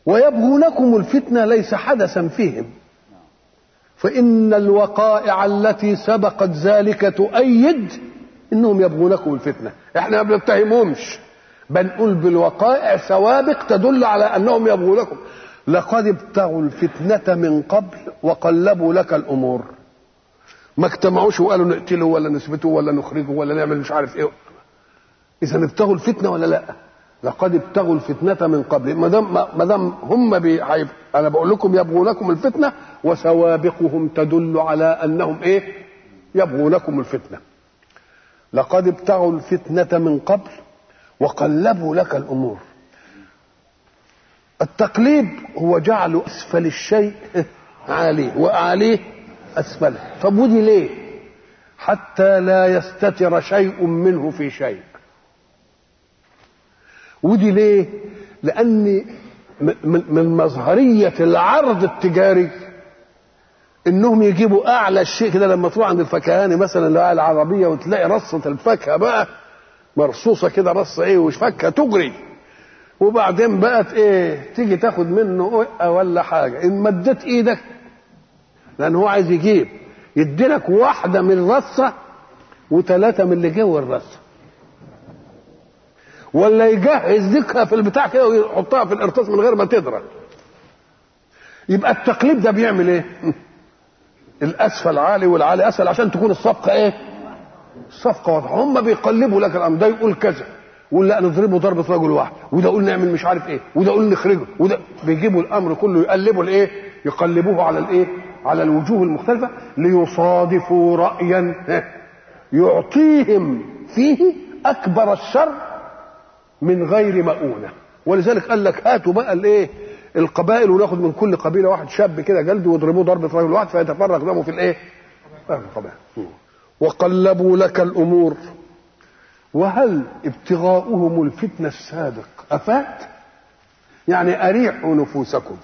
ويبغونكم الفتنة ليس حدثا فيهم فإن الوقائع التي سبقت ذلك تؤيد انهم يبغونكم الفتنه احنا ما بنتهمهمش بنقول بالوقائع سوابق تدل على انهم يبغونكم لقد ابتغوا الفتنه من قبل وقلبوا لك الامور ما اجتمعوش وقالوا نقتله ولا نثبته ولا نخرجه ولا نعمل مش عارف ايه اذا ابتغوا الفتنه ولا لا لقد ابتغوا الفتنه من قبل ما دام ما دام هم بي انا بقول لكم يبغونكم الفتنه وسوابقهم تدل على انهم ايه يبغونكم الفتنه لقد ابتغوا الفتنة من قبل وقلبوا لك الأمور التقليب هو جعل أسفل الشيء عاليه وأعليه أسفله طب ودي ليه حتى لا يستتر شيء منه في شيء ودي ليه لأن من مظهرية العرض التجاري انهم يجيبوا اعلى الشيء كده لما تروح عند الفكهاني مثلا اللي العربيه وتلاقي رصه الفاكهه بقى مرصوصه كده رصه ايه وش فاكهه تجري وبعدين بقت ايه تيجي تاخد منه ولا حاجه ان مدت ايدك لان هو عايز يجيب يديلك واحده من الرصه وثلاثه من اللي جوه الرصه ولا يجهز ذكها في البتاع كده ويحطها في القرطاس من غير ما تدرك يبقى التقليد ده بيعمل ايه الاسفل عالي والعالي اسفل عشان تكون الصفقه ايه الصفقه واضحه هم بيقلبوا لك الامر ده يقول كذا يقول لا نضربه ضربه رجل واحد وده يقول نعمل مش عارف ايه وده يقول نخرجه وده بيجيبوا الامر كله يقلبوا الايه يقلبوه على الايه على الوجوه المختلفه ليصادفوا رايا يعطيهم فيه اكبر الشر من غير مؤونه ولذلك قال لك هاتوا بقى الايه القبائل وناخد من كل قبيله واحد شاب كده جلد ويضربوه ضربه رجل واحد فيتفرغ دمه في الايه؟ في القبائل وقلبوا لك الامور وهل ابتغاؤهم الفتنه السابق افات؟ يعني اريحوا نفوسكم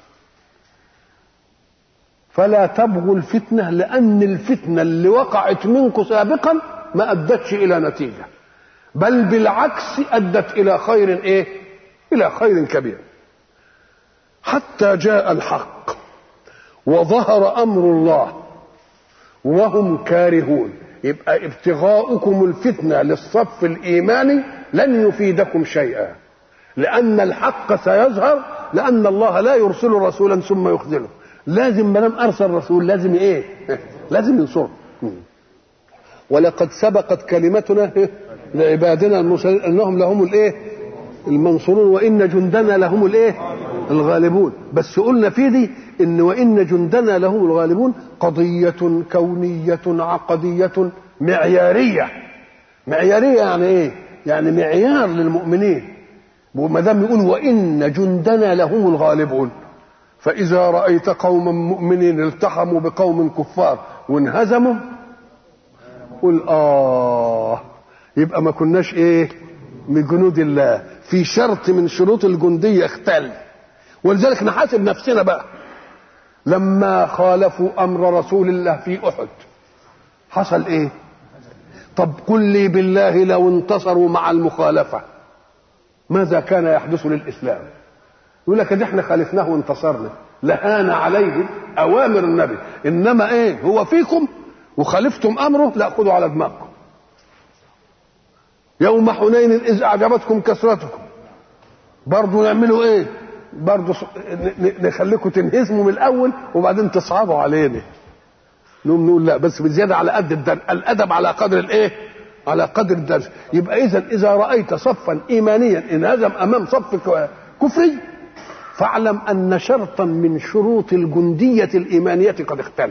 فلا تبغوا الفتنه لان الفتنه اللي وقعت منكم سابقا ما ادتش الى نتيجه بل بالعكس ادت الى خير ايه؟ الى خير كبير حتى جاء الحق وظهر امر الله وهم كارهون يبقى ابتغاؤكم الفتنه للصف الايماني لن يفيدكم شيئا لان الحق سيظهر لان الله لا يرسل رسولا ثم يخذله لازم ما دام ارسل رسول لازم ايه لازم ينصره ولقد سبقت كلمتنا لعبادنا المرسلين انهم لهم الايه المنصورون وان جندنا لهم الايه الغالبون بس قلنا في دي ان وان جندنا لهم الغالبون قضيه كونيه عقديه معياريه معياريه يعني ايه يعني معيار للمؤمنين وما دام يقول وان جندنا لهم الغالبون فاذا رايت قوما مؤمنين التحموا بقوم كفار وانهزموا قل اه يبقى ما كناش ايه من جنود الله في شرط من شروط الجنديه اختل ولذلك نحاسب نفسنا بقى لما خالفوا امر رسول الله في احد حصل ايه طب قل لي بالله لو انتصروا مع المخالفه ماذا كان يحدث للاسلام يقول لك احنا خالفناه وانتصرنا لهان عليه اوامر النبي انما ايه هو فيكم وخالفتم امره لا خذوا على دماغكم يوم حنين اذ اعجبتكم كثرتكم برضه نعملوا ايه برضه نخليكم تنهزموا من الاول وبعدين تصعبوا علينا نقوم نقول لا بس بزياده على قد الدرس الادب على قدر الايه على قدر الدرس يبقى اذا اذا رايت صفا ايمانيا انهزم امام صف كفري فاعلم ان شرطا من شروط الجنديه الايمانيه قد اختل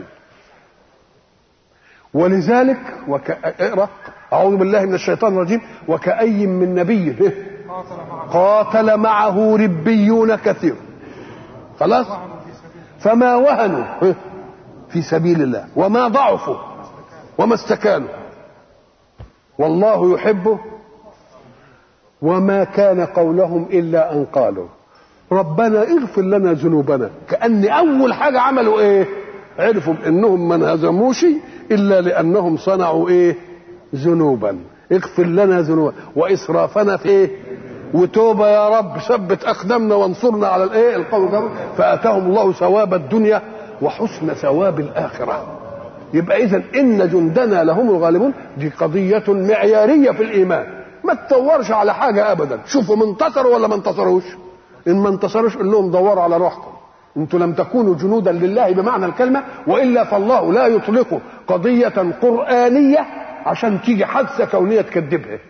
ولذلك وك... اقرا اعوذ بالله من الشيطان الرجيم وكأي من نبي قاتل معه ربيون كثير خلاص فما وهنوا في سبيل الله وما ضعفوا وما استكانوا والله يحبه وما كان قولهم الا ان قالوا ربنا اغفر لنا ذنوبنا كان اول حاجه عملوا ايه عرفوا انهم ما انهزموش الا لانهم صنعوا ايه ذنوبا اغفر لنا ذنوبا واسرافنا في ايه وتوبه يا رب ثبت اقدامنا وانصرنا على الايه القوم الكافر فاتاهم الله ثواب الدنيا وحسن ثواب الاخره يبقى اذا ان جندنا لهم الغالبون دي قضيه معياريه في الايمان ما تدورش على حاجه ابدا شوفوا من انتصروا ولا ما انتصروش ان ما انتصروش قول لهم دوروا على روحكم انتم لم تكونوا جنودا لله بمعنى الكلمه والا فالله لا يطلق قضيه قرانيه عشان تيجي حادثه كونيه تكذبها